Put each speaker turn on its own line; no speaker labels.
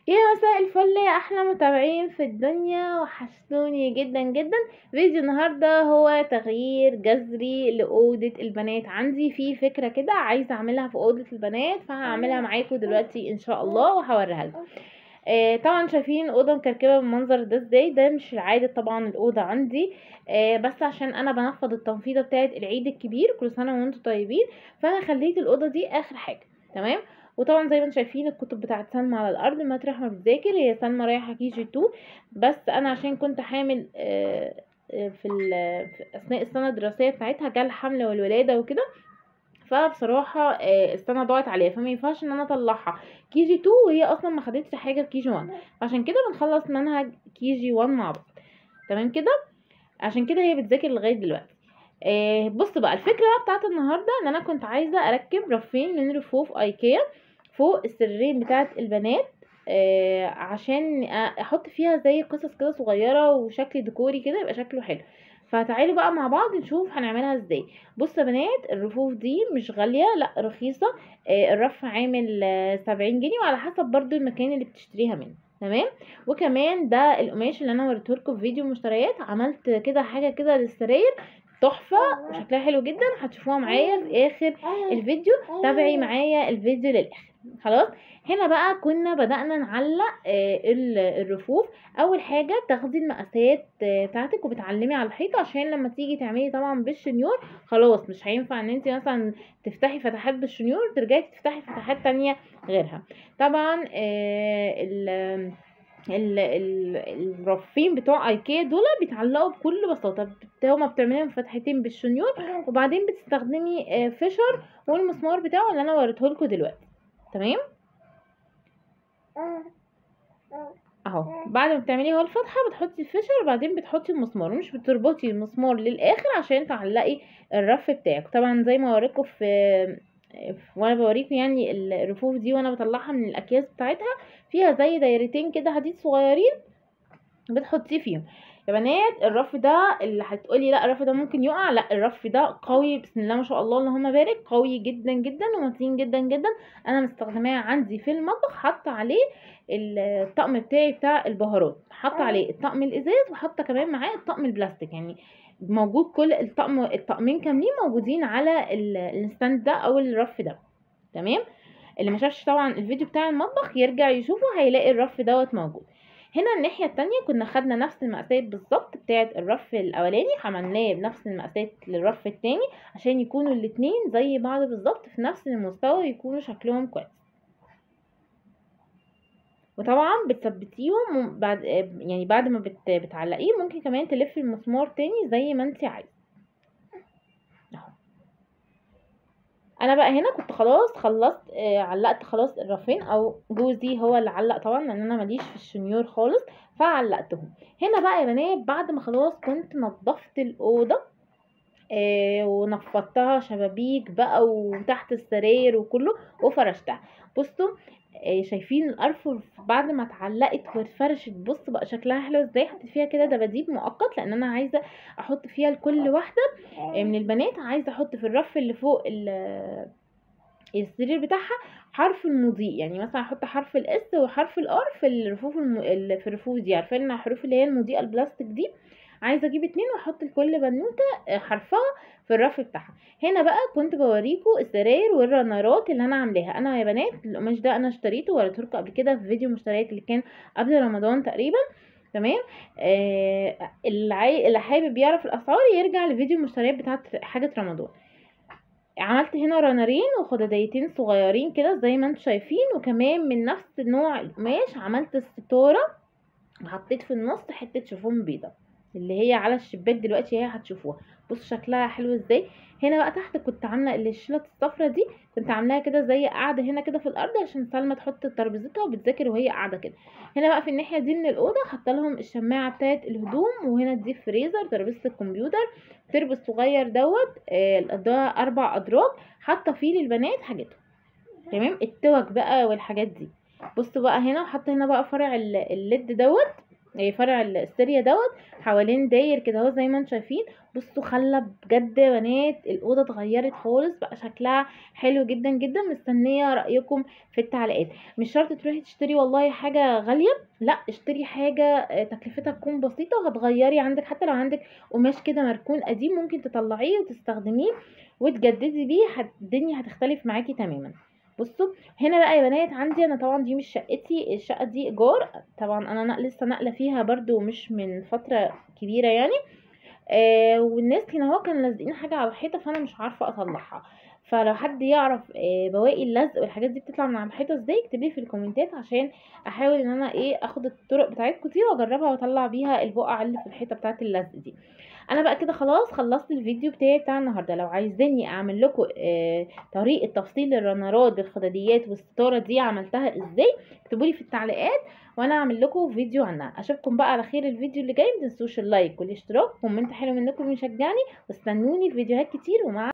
يا مساء الفل يا احلى متابعين في الدنيا وحشتوني جدا جدا فيديو النهارده هو تغيير جذري لاوضه البنات عندي في فكره كده عايزه اعملها في اوضه البنات فهعملها معاكم دلوقتي ان شاء الله وهوريها لكم آه طبعا شايفين الاوضه مكركبه بالمنظر ده ازاي ده مش العاده طبعا الاوضه عندي آه بس عشان انا بنفض التنفيضه بتاعه العيد الكبير كل سنه وانتم طيبين فانا خليت الاوضه دي اخر حاجه تمام وطبعا زي ما انتم شايفين الكتب بتاعت سلمى على الارض مطرح ما بتذاكر هي سلمى رايحه كي جي 2 بس انا عشان كنت حامل آه في, في اثناء السنه الدراسيه بتاعتها جال الحمل والولاده وكده فبصراحه السنه ضاعت عليها فما ينفعش ان انا اطلعها كي جي 2 وهي اصلا ما خدتش حاجه في كي جي 1 عشان كده بنخلص منهج كي جي 1 مع بعض تمام كده عشان كده هي بتذاكر لغايه دلوقتي آه بص بقى الفكره بقى بتاعت النهارده ان انا كنت عايزه اركب رفين من رفوف ايكيا فوق السريرين بتاعت البنات آه عشان احط فيها زي قصص كده صغيره وشكل ديكوري كده يبقى شكله حلو فتعالوا بقى مع بعض نشوف هنعملها ازاي بصوا يا بنات الرفوف دي مش غاليه لا رخيصه آه الرف عامل سبعين جنيه وعلى حسب برضو المكان اللي بتشتريها منه تمام وكمان ده القماش اللي انا وريته لكم في فيديو مشتريات عملت كده حاجه كده للسراير تحفه وشكلها حلو جدا هتشوفوها معايا في اخر الفيديو تابعي معايا الفيديو للاخر خلاص هنا بقى كنا بدأنا نعلق آه الرفوف اول حاجة تاخدي المقاسات آه بتاعتك وبتعلمي على الحيطة عشان لما تيجي تعملي طبعا بالشنيور خلاص مش هينفع ان انت مثلا تفتحي فتحات بالشنيور ترجعي تفتحي فتحات تانية غيرها طبعا آه ال الرفين بتوع ايكيا دول بيتعلقوا بكل بساطه هما بتعمليهم فتحتين بالشنيور وبعدين بتستخدمي فيشر والمسمار بتاعه اللي انا وريته لكم دلوقتي تمام اهو بعد ما بتعملي اهو الفتحه بتحطي الفيشر وبعدين بتحطي المسمار مش بتربطي المسمار للاخر عشان تعلقي الرف بتاعك طبعا زي ما اوريكم في وانا بوريكم يعني الرفوف دي وانا بطلعها من الاكياس بتاعتها فيها زي دايرتين كده حديد صغيرين بتحطيه فيهم يا بنات الرف ده اللي هتقولي لا الرف ده ممكن يقع لا الرف ده قوي بسم الله ما شاء الله اللهم بارك قوي جدا جدا ومتين جدا جدا انا مستخدماه عندي في المطبخ حاطه عليه الطقم بتاعي بتاع البهارات حاطه عليه الطقم الازاز وحاطه كمان معاه الطقم البلاستيك يعني موجود كل الطقم الطقمين كاملين موجودين على الستاند ده او الرف ده تمام اللي ما شافش طبعا الفيديو بتاع المطبخ يرجع يشوفه هيلاقي الرف دوت موجود هنا الناحية التانية كنا خدنا نفس المقاسات بالظبط بتاعة الرف الأولاني عملناه بنفس المقاسات للرف التاني عشان يكونوا الاتنين زي بعض بالظبط في نفس المستوى ويكونوا شكلهم كويس وطبعا بتثبتيهم بعد يعني بعد ما بت... بتعلقيه ممكن كمان تلفي المسمار تاني زي ما انت عايزه اهو انا بقى هنا كنت خلاص خلصت آه علقت خلاص الرفين او جوزي هو اللي علق طبعا لان انا ماليش في الشنيور خالص فعلقتهم هنا بقى يا بنات بعد ما خلاص كنت نظفت الاوضه آه ونفضتها شبابيك بقى وتحت السراير وكله وفرشتها بصوا آه شايفين الارفف بعد ما اتعلقت واتفرشت بص بقى شكلها حلو ازاي حطيت فيها كده دباديب مؤقت لان انا عايزه احط فيها لكل واحده آه من البنات عايزه احط في الرف اللي فوق السرير بتاعها حرف المضيء يعني مثلا احط حرف الاس وحرف الار في الرفوف الم... في الرفوف دي عارفين الحروف اللي هي المضيئه البلاستيك دي عايزه اجيب اتنين واحط لكل بنوته حرفها في الرف بتاعها هنا بقى كنت بوريكم السراير والرنرات اللي انا عاملاها انا يا بنات القماش ده انا اشتريته وريته لكم قبل كده في فيديو مشتريات اللي كان قبل رمضان تقريبا تمام آه اللي, عاي... اللي حابب يعرف الاسعار يرجع لفيديو المشتريات بتاعت حاجه رمضان عملت هنا رنرين وخداديتين صغيرين كده زي ما انتم شايفين وكمان من نفس نوع القماش عملت الستاره وحطيت في النص حته شيفون بيضه اللي هي على الشباك دلوقتي هي هتشوفوها بصوا شكلها حلو ازاي هنا بقى تحت كنت عامله الشلت الصفرة دي كنت عاملاها كده زي قاعده هنا كده في الارض عشان سلمى تحط ترابيزتها وبتذاكر وهي قاعده كده هنا بقى في الناحيه دي من الاوضه حاطه لهم الشماعه بتاعه الهدوم وهنا دي فريزر ترابيزه الكمبيوتر تربو الصغير دوت آه ده اربع ادراج حاطه فيه للبنات حاجتهم تمام التوك بقى والحاجات دي بصوا بقى هنا وحاطه هنا بقى فرع الليد دوت آه، فرع السيريا دوت حوالين داير كده اهو زي ما انتم شايفين بصوا خلى بجد يا بنات الاوضه اتغيرت خالص بقى شكلها حلو جدا جدا مستنيه رايكم في التعليقات مش شرط تروحي تشتري والله حاجه غاليه لا اشتري حاجه آه، تكلفتها تكون بسيطه وهتغيري عندك حتى لو عندك قماش كده مركون قديم ممكن تطلعيه وتستخدميه وتجددي بيه هت- الدنيا هتختلف معاكي تماما بصوا هنا بقى يا بنات عندي انا طبعا دي مش شقتي الشقه دي ايجار طبعا انا نق- لسه ناقله فيها برضو مش من فتره كبيره يعني آه والناس هنا اهو كانوا لازقين حاجه على الحيطه فانا مش عارفه اطلعها فلو حد يعرف آه بواقي اللزق والحاجات دي بتطلع من على الحيطه ازاي اكتبلي في الكومنتات عشان احاول ان انا ايه اخد الطرق بتاعتكم دي واجربها واطلع بيها البقع اللي في الحيطه بتاعت اللزق دي انا بقى كده خلاص خلصت الفيديو بتاعي بتاع النهارده لو عايزاني اعمل لكم آه طريقه تفصيل الرنرات بالخداديات والستاره دي عملتها ازاي اكتبوا لي في التعليقات وانا اعمل لكم فيديو عنها اشوفكم بقى على خير الفيديو اللي جاي متنسوش اللايك والاشتراك كومنت حلو منكم يشجعني واستنوني في فيديوهات كتير ومع